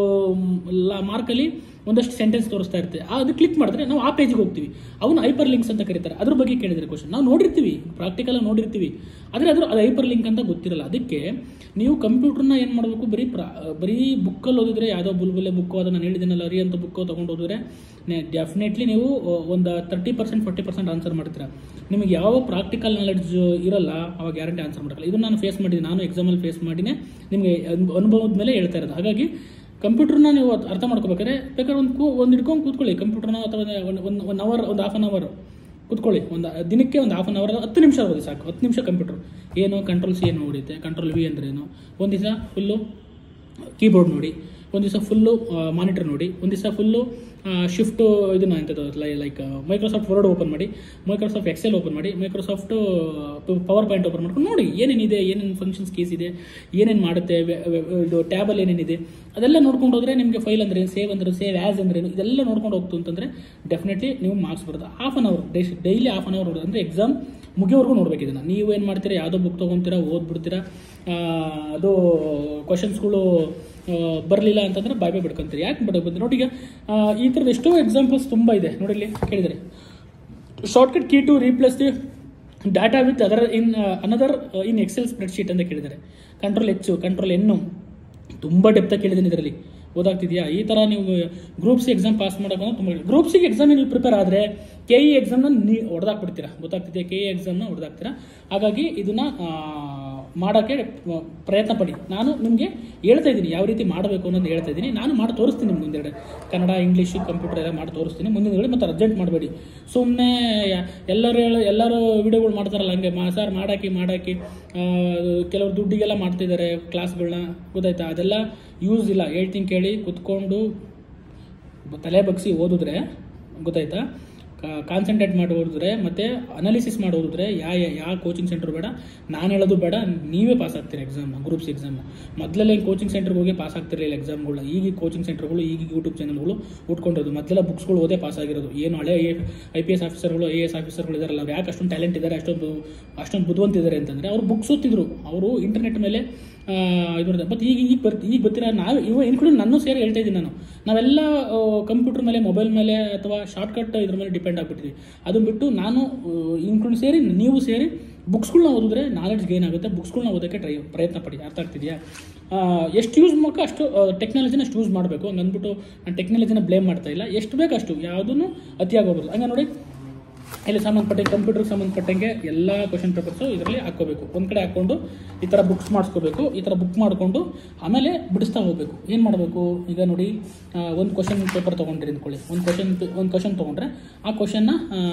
ಮಾರ್ಕಲ್ಲಿ ಒಂದಷ್ಟು ಸೆಂಟೆನ್ಸ್ ತೋರಿಸ್ತಾ ಇರುತ್ತೆ ಆ- ಅದು ಕ್ಲಿಕ್ ಮಾಡಿದ್ರೆ ನಾವು ಆ ಪೇಜ್ಗೆ ಹೋಗ್ತೀವಿ ಅವನು ಹೈಪರ್ ಲಿಂಕ್ಸ್ ಅಂತ ಕರೀತಾರೆ ಅದ್ರ ಬಗ್ಗೆ ಕೇಳಿದ್ರೆ ಕ್ವಶನ್ ನಾವು ನೋಡಿರ್ತೀವಿ ಪ್ರಾಕ್ಟಿಕಲ್ ನೋಡಿರ್ತೀವಿ ಆದರೆ ಅದ್ರ ಅದು ಹೈಪರ್ ಲಿಂಕ್ ಅಂತ ಗೊತ್ತಿರಲ್ಲ ಅದಕ್ಕೆ ನೀವು ಕಂಪ್ಯೂಟರ್ನ ಏನು ಮಾಡಬೇಕು ಬರೀ ಪ್ರಾ ಬರೀ ಬುಕ್ಕಲ್ಲಿ ಓದಿದ್ರೆ ಯಾವುದೋ ಬುಲ್ಬುಲೆ ಬುಕ್ಕು ಅದು ನಾನು ಹೇಳಿದ್ದೀನಲ್ಲ ಅರಿ ಅಂತ ಬುಕ್ಕು ತೊಗೊಂಡು ಹೋದ್ರೆ ಡೆಫಿನೆಟ್ಲಿ ನೀವು ಒಂದು thirty percent forty percent answer ಮಾಡ್ತೀರಾ ನಿಮಗೆ ಯಾವ ಪ್ರಾಕ್ಟಿಕಲ್ ನಾಲೆಡ್ಜ್ ಇರಲ್ಲ ಅವಾಗ ಗ್ಯಾರಂಟಿ ಆನ್ಸರ್ ಮಾಡಲ್ಲ ಇದನ್ನು ನಾನು ಫೇಸ್ ಮಾಡಿದ್ದೀನಿ ನಾನು ಎಕ್ಸಾಮಲ್ಲಿ ಫೇಸ್ ಮಾಡಿನೇ ನಿಮಗೆ ಅನ್- ಅನುಭವದ ಮೇಲೆ ಹೇಳ್ತಾ ಇರೋದು ಹಾಗಾಗಿ ಕಂಪ್ಯೂಟರ್ನ ನೀವು ಅದ್ ಅರ್ಥ ಮಾಡ್ಕೋಬೇಕಾದ್ರೆ ಬೇಕಾದ್ರೆ ಒಂದು ಕೂ ಒಂದು ಹಿಡ್ಕೊಂಡು ಕೂತ್ಕೊಳ್ಳಿ ಕಂಪ್ಯೂಟರ್ನ ಅಥವಾ ಒಂದು ಒಂದು ಒನ್ ಅವರ್ ಒಂದು ಹಾಫ್ ಆನ್ ಅವರ್ ಕೂತ್ಕೊಳ್ಳಿ ಒಂದು ದಿನಕ್ಕೆ ಒಂದು ಹಾಫ್ ಆನ್ ಅವರ್ ಹತ್ತು ನಿಮಿಷ ಓದಿ ಸಾಕು ಹತ್ತು ನಿಮಿಷ ಕಂಪ್ಯೂಟರ್ ಏನು ಕಂಟ್ರೋಲ್ ಸಿ ಏನು ನೋಡಿತ್ತೆ ಕಂಟ್ರೋಲ್ ವಿ ಅಂದ್ರೆ ಏನು ಒಂದು ದಿವಸ ಫುಲ್ಲು ಕೀಬೋರ್ಡ್ ನೋಡಿ ಒಂದು ದಿವಸ ಫುಲ್ಲು ಮಾನಿಟರ್ ನೋಡಿ ಒಂದು ದಿವಸ ಫುಲ್ಲು ಶಿಫ್ಟು ಇದನ್ನ ಎಂಥದ್ದು ಲೈಕ್ ಮೈಕ್ರೋಸಾಫ್ಟ್ ವರ್ಡ್ ಓಪನ್ ಮಾಡಿ ಮೈಕ್ರೋಸಾಫ್ಟ್ ಎಕ್ಸೆಲ್ ಓಪನ್ ಮಾಡಿ ಮೈಕ್ರೋಸಾಫ್ಟ್ ಪವರ್ ಪಾಯಿಂಟ್ ಓಪನ್ ಮಾಡ್ಕೊಂಡು ನೋಡಿ ಏನೇನಿದೆ ಏನೇನು ಫಂಕ್ಷನ್ಸ್ ಕೇಸ್ ಇದೆ ಏನೇನು ಮಾಡುತ್ತೆ ವೆ- ವೆ- ಇದು ಟ್ಯಾಬಲ್ಲಿ ಏನೇನಿದೆ ಅದೆಲ್ಲ ನೋಡ್ಕೊಂಡು ಹೋದ್ರೆ ನಿಮಗೆ ಫೈಲ್ ಅಂದ್ರೆ ಸೇವ್ ಅಂದ್ರೆ ಸೇವ್ ಆ್ಯಸ್ ಅಂದ್ರೇನು ಇದೆಲ್ಲ ನೋಡ್ಕೊಂಡು ಹೋಗ್ತು ಅಂತಂದ್ರೆ ಡೆಫಿನೆಟ್ಲಿ ನೀವು ಮಾರ್ಕ್ಸ್ ಬರುತ್ತೆ half an hour daily half an hour ನೋಡೋದು ಅಂದರೆ ಎಕ್ಸಾಮ್ ಮುಗಿಯೋವರೆಗೂ ನೋಡ್ಬೇಕು ಇದನ್ನು ನೀವು ಏನು ಮಾಡ್ತೀರಾ ಯಾವುದೋ ಬುಕ್ ತೊಗೊತೀರಾ ಓದ್ಬಿಡ್ತೀರಾ ಆ, ಅದು ಕ್ವಶನ್ಸ್ಗಳು ಬರಲಿಲ್ಲ ಅಂತಂದ್ರೆ ಬಾಯ್ ಬಾಯ್ ಬಿಡ್ಕೊಂತೀರಿ ಯಾಕೆ ಬಿಡ ಬಂದು ನೋಡಿ ಈಗ ಆ, ಈ ಥರದ ಎಷ್ಟೋ ಎಕ್ಸಾಂಪಲ್ಸ್ ತುಂಬ ಇದೆ ನೋಡಿ ಇಲ್ಲಿ ಕೇಳಿದರೆ shortcut key to replace the data with other in another in Excel spreadsheet ಅಂತ ಕೇಳಿದ್ದಾರೆ ಕಂಟ್ರೋಲ್ ಹೆಚ್ಚು ಕಂಟ್ರೋಲ್ ಎನ್ನು ತುಂಬ ಡೆಪ್ತಾಗಿ ಕೇಳಿದ್ದೀನಿ ಇದರಲ್ಲಿ ಓದಾಗ್ತಿದೆಯಾ ಈ ಥರ ನೀವು ಗ್ರೂಪ್ ಸಿ ಎಕ್ಸಾಮ್ ಪಾಸ್ ಮಾಡೋಕೆ ತುಂಬ ಗ್ರೂಪ್ ಸಿ ಎಕ್ಸಾಮ್ ನೀವು ಪ್ರಿಪೇರ್ ಆದರೆ ಕೆ ಇ ಎಕ್ಸಾಮ್ನ ನೀ ಹೊಡೆದಾಕ್ಬಿಡ್ತೀರಾ ಗೊತ್ತಾಗ್ತಿದೆಯಾ ಕೆ ಇ ಎಕ್ಸಾಮ್ನ ಹೊಡೆದಾಕ್ತೀರಾ ಹಾಗಾಗಿ ಇದನ್ನು ಮಾಡೋಕ್ಕೆ ಪ್ರಯತ್ನ ಪಡಿ ನಾನು ನಿಮಗೆ ಹೇಳ್ತಾ ಇದ್ದೀನಿ ಯಾವ ರೀತಿ ಮಾಡಬೇಕು ಅನ್ನೋದು ಹೇಳ್ತಾ ಇದ್ದೀನಿ ನಾನು ಮಾಡಿ ತೋರಿಸ್ತೀನಿ ನಿಮ್ಗೆ ಮುಂದೆಗಡೆ ಕನ್ನಡ ಇಂಗ್ಲೀಷು ಕಂಪ್ಯೂಟರ್ ಎಲ್ಲ ಮಾಡಿ ತೋರಿಸ್ತೀನಿ ಮುಂದಿನ ದಿನಗಳಲ್ಲಿ ಮತ್ತೆ ಅರ್ಜೆಂಟ್ ಮಾಡಬೇಡಿ ಸುಮ್ಮನೆ ಎಲ್ಲರೂ ಹೇಳ ಎಲ್ಲರೂ ವಿಡಿಯೋಗಳು ಮಾಡ್ತಾರಲ್ಲ ಹಂಗೆ ಮಾ ಸರ್ ಮಾಡಾಕಿ ಮಾಡಾಕಿ ಆ, ಕೆಲವರು ದುಡ್ಡಿಗೆಲ್ಲ ಮಾಡ್ತಿದ್ದಾರೆ ಕ್ಲಾಸ್ಗಳನ್ನ ಗೊತ್ತಾಯ್ತಾ ಅದೆಲ್ಲ ಯೂಸ್ ಇಲ್ಲ ಹೇಳ್ತೀನಿ ಕೇಳಿ ಕುತ್ಕೊಂಡು ಬ- ತಲೆ ಬಗ್ಸಿ ಓದಿದ್ರೆ ಗೊತ್ತಾಯ್ತಾ ಕಾನ್ಸಂಟ್ರೇಟ್ ಮಾಡಿ ಓದಿದ್ರೆ ಮತ್ತೆ ಅನಾಲಿಸಿಸ್ ಮಾಡಿ ಓದಿದ್ರೆ ಯಾ ಯಾವ ಕೋಚಿಂಗ್ ಸೆಂಟರ್ ಬೇಡ ನಾನು ಹೇಳೋದು ಬೇಡ ನೀವೇ ಪಾಸ್ ಆಗ್ತೀರಿ ಎಕ್ಸಾಮ್ನ ಗ್ರೂಪ್ಸ್ ಎಕ್ಸಾಮ್ನ ಮೊದಲೆಲ್ಲ ಕೋಚಿಂಗ್ ಸೆಂಟರ್ಗೆ ಹೋಗಿ ಪಾಸ್ ಆಗ್ತಿರಲಿಲ್ಲ ಎಕ್ಸಾಮ್ಗಳನ್ನ ಈಗ ಕೋಚಿಂಗ್ ಸೆಂಟರ್ಗಳು ಈಗ ಯೂಟ್ಯೂಬ್ ಚಾನಲ್ಗಳು ಉಟ್ಕೊಂಡಿರೋದು ಮೊದಲೆಲ್ಲ ಬುಕ್ಸ್ಗಳು ಓದೇ ಪಾಸ್ ಆಗಿರೋದು ಏನು ಹಳೆ ಐ ಪಿ ಎಸ್ ಆಫೀಸರ್ಗಳು ಐ ಎ ಎಸ್ ಆಫೀಸರ್ಗಳು ಇದಾರಲ್ಲ ಅವ್ರು ಯಾಕೆ ಅಷ್ಟೊಂದು ಟ್ಯಾಲೆಂಟ್ ಇದ್ದಾರೆ ಅಷ್ಟೊಂದು ಅಷ್ಟೊಂದು ಬುದ್ಧಿವಂತಿದ್ದಾರೆ ಅಂತಂದರೆ ಅವ್ರು ಬುಕ್ಸ್ ಓದ್ತಿದ್ರು ಅವರು ಇಂಟರ್ನೆಟ್ ಮೇಲೆ ಇದು ಬಟ್ ಈಗ ಈಗ ಬರ್ತಿ ಈಗ ಗೊತ್ತಿರ ನಾವು ಇವ ಇನ್ಕ್ಲೂಡಿಂಗ್ ನಾನು ಸೇರಿ ಹೇಳ್ತಾ ಇದ್ದೀನಿ ನಾನು ನಾವೆಲ್ಲ ಕಂಪ್ಯೂಟರ್ ಮೇಲೆ ಮೊಬೈಲ್ ಮೇಲೆ ಅಥವಾ ಶಾರ್ಟ್ಕಟ್ ಇದ್ರ ಮೇಲೆ ಡಿಪೆಂಡ್ ಆಗಿಬಿಟ್ಟಿದ್ವಿ ಅದನ್ನ ಬಿಟ್ಟು ನಾನು ಇನ್ಕ್ಲೂಡ್ ಸೇರಿ ನೀವು ಸೇರಿ ಬುಕ್ಸ್ಗಳನ್ನ ಓದಿದ್ರೆ ನಾಲೆಡ್ಜ್ ಗೇನ್ ಆಗುತ್ತೆ ಬುಕ್ಸ್ಗಳನ್ನ ಓದೋಕ್ಕೆ ಟ್ರೈ ಪ್ರಯತ್ನ ಪಡಿ ಅರ್ಥ ಆಗ್ತಿದೆಯಾ ಎಷ್ಟು ಯೂಸ್ ಮಾಡಬೇಕು ಅಷ್ಟು ಟೆಕ್ನಾಲಜಿನ ಅಷ್ಟು ಯೂಸ್ ಮಾಡಬೇಕು ಹಂಗೆ ಅಂದ್ಬಿಟ್ಟು ನಾನು ಟೆಕ್ನಾಲಜಿನ ಬ್ಲೇಮ್ ಮಾಡ್ತಾ ಇಲ್ಲ ಎಷ್ಟು ಬೇಕು ಅಷ್ಟು ಯಾವುದೂ ಅತಿಯಾಗೋಗ್ಬಾರ್ದು ಹಂಗೆ ನೋಡಿ ಇಲ್ಲಿ ಸಂಬಂಧಪಟ್ಟಂಗೆ ಕಂಪ್ಯೂಟರ್ಗೆ ಸಂಬಂಧಪಟ್ಟಂಗೆ ಎಲ್ಲ ಕ್ವಶನ್ ಪೇಪರ್ಸು ಇದರಲ್ಲಿ ಹಾಕ್ಕೋಬೇಕು ಒಂದು ಕಡೆ ಹಾಕ್ಕೊಂಡು ಈ ಥರ ಬುಕ್ಸ್ ಮಾಡಿಸ್ಕೋಬೇಕು ಈ ಥರ ಬುಕ್ ಮಾಡಿಕೊಂಡು ಆಮೇಲೆ ಬಿಡಿಸ್ತಾ ಹೋಗಬೇಕು ಏನು ಮಾಡಬೇಕು ಈಗ ನೋಡಿ ಒಂದು ಕ್ವಶನ್ ಪೇಪರ್ ತೊಗೊಂಡ್ರಿ ಅಂದ್ಕೊಳ್ಳಿ ಒಂದು ಕ್ವಶನ್ ಒಂದು ಕ್ವಶನ್ ತೊಗೊಂಡ್ರೆ ಆ ಕ್ವಶನ್ನ